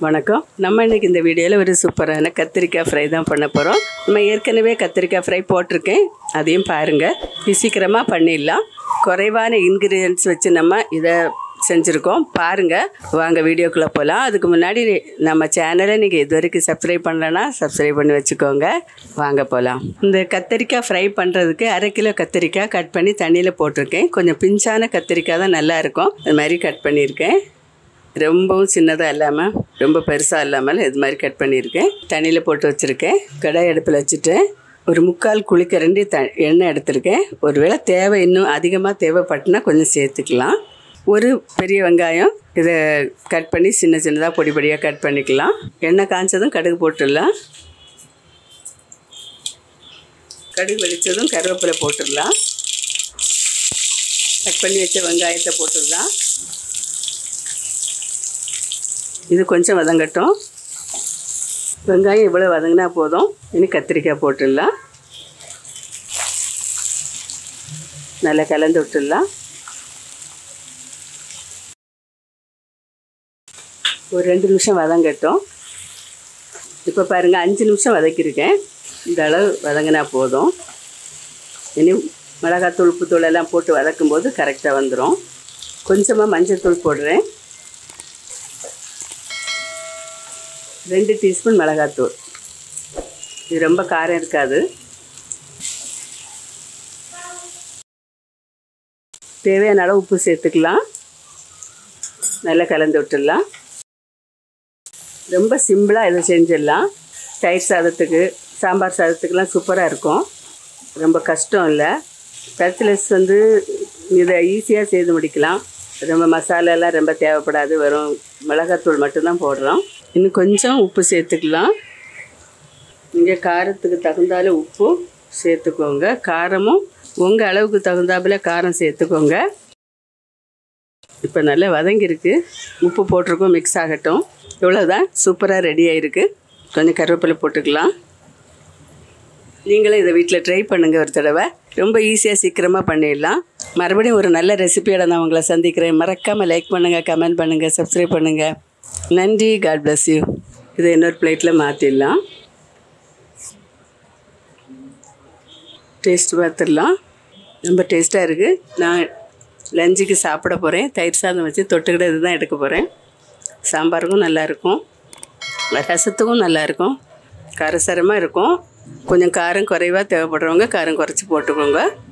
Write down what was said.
வணக்கம் நம்ம இன்னைக்கு இந்த வீடியோவில் ஒரு சூப்பரான கத்திரிக்காய் ஃப்ரை தான் பண்ண போகிறோம் நம்ம ஏற்கனவே கத்திரிக்காய் ஃப்ரை போட்டிருக்கேன் அதையும் பாருங்கள் இது சீக்கிரமாக பண்ணிடலாம் குறைவான இன்க்ரீடியன்ஸ் வச்சு நம்ம இதை செஞ்சுருக்கோம் பாருங்கள் வாங்க வீடியோக்குள்ளே போகலாம் அதுக்கு முன்னாடி நம்ம சேனலை நீங்கள் இது வரைக்கும் சப்ஸ்கிரைப் பண்ணலன்னா சப்ஸ்கிரைப் பண்ணி வச்சுக்கோங்க வாங்க போகலாம் இந்த கத்திரிக்காய் ஃப்ரை பண்ணுறதுக்கு அரை கிலோ கத்திரிக்காய் கட் பண்ணி தண்ணியில் போட்டிருக்கேன் கொஞ்சம் பிஞ்சான கத்திரிக்காய் தான் நல்லாயிருக்கும் அது மாதிரி கட் பண்ணியிருக்கேன் ரொம்பவும் சின்னதாக இல்லாமல் ரொம்ப பெருசாக இல்லாமல் இது மாதிரி கட் பண்ணியிருக்கேன் தண்ணியில் போட்டு வச்சுருக்கேன் கடாய் அடுப்பில் வச்சுட்டேன் ஒரு முக்கால் குளிக்கரண்டி த எண்ணெய் எடுத்திருக்கேன் ஒருவேளை தேவை இன்னும் அதிகமாக தேவைப்பட்டுனா கொஞ்சம் சேர்த்துக்கலாம் ஒரு பெரிய வெங்காயம் இதை கட் பண்ணி சின்ன சின்னதாக பொடி பொடியாக கட் பண்ணிக்கலாம் எண்ணெய் காய்ச்சதும் கடுகு போட்டுடலாம் கடுகு வெடித்ததும் கருவேப்பிலை போட்டுடலாம் கட் பண்ணி வச்ச வெங்காயத்தை போட்டுடலாம் இது கொஞ்சம் வதங்கட்டும் வெங்காயம் இவ்வளோ வதங்கினா போதும் இனி கத்திரிக்காய் போட்டுடலாம் நல்லா கலந்து விட்டுடலாம் ஒரு ரெண்டு நிமிஷம் வதங்கட்டும் இப்போ பாருங்கள் அஞ்சு நிமிஷம் வதக்கியிருக்கேன் இந்த அளவு வதங்கினா போதும் இனி மிளகாத்தூள் உப்புத்தூள் எல்லாம் போட்டு வதக்கும்போது கரெக்டாக வந்துடும் கொஞ்சமாக மஞ்சள் தூள் போடுறேன் ரெண்டு டீஸ்பூன் மிளகாத்தூள் இது ரொம்ப காரம் இருக்காது தேவையான அளவு உப்பு சேர்த்துக்கலாம் நல்லா கலந்து விட்டுடலாம் ரொம்ப சிம்பிளாக இதை செஞ்சிடலாம் தயிர் சாதத்துக்கு சாம்பார் சாதத்துக்கெலாம் சூப்பராக இருக்கும் ரொம்ப கஷ்டம் இல்லை பேச்சுலர்ஸ் வந்து இதை ஈஸியாக செய்து முடிக்கலாம் ரொம்ப மசாலாலாம் ரொம்ப தேவைப்படாது வெறும் மிளகாத்தூள் மட்டும்தான் போடுறோம் இன்னும் கொஞ்சம் உப்பு சேர்த்துக்கலாம் நீங்கள் காரத்துக்கு தகுந்தால உப்பு சேர்த்துக்கோங்க காரமும் உங்கள் அளவுக்கு தகுந்தாப்புல காரம் சேர்த்துக்கோங்க இப்போ நல்லா வதங்கியிருக்கு உப்பு போட்டிருக்கோம் மிக்ஸ் ஆகட்டும் இவ்வளோதான் சூப்பராக ரெடி ஆகிருக்கு கொஞ்சம் கருவேப்பிலை போட்டுக்கலாம் நீங்களும் இதை வீட்டில் ட்ரை பண்ணுங்கள் ஒரு தடவை ரொம்ப ஈஸியாக சீக்கிரமாக பண்ணிடலாம் மறுபடியும் ஒரு நல்ல ரெசிபியோட நான் உங்களை சந்திக்கிறேன் மறக்காமல் லைக் பண்ணுங்கள் கமெண்ட் பண்ணுங்கள் சப்ஸ்கிரைப் பண்ணுங்கள் நன்றி காட் bless யூ இதை இன்னொரு பிளேட்டில் மாற்றிடலாம் டேஸ்ட் பார்த்துடலாம் ரொம்ப டேஸ்ட்டாக இருக்குது நான் லஞ்சுக்கு சாப்பிட போகிறேன் தயிர் சாதம் வச்சு தொட்டுக்கிட்ட இது தான் எடுக்க போகிறேன் சாம்பாருக்கும் நல்லாயிருக்கும் ரசத்துக்கும் நல்லாயிருக்கும் காரசாரமாக இருக்கும் கொஞ்சம் காரம் குறைவாக தேவைப்படுறவங்க காரம் குறைச்சி போட்டுக்கோங்க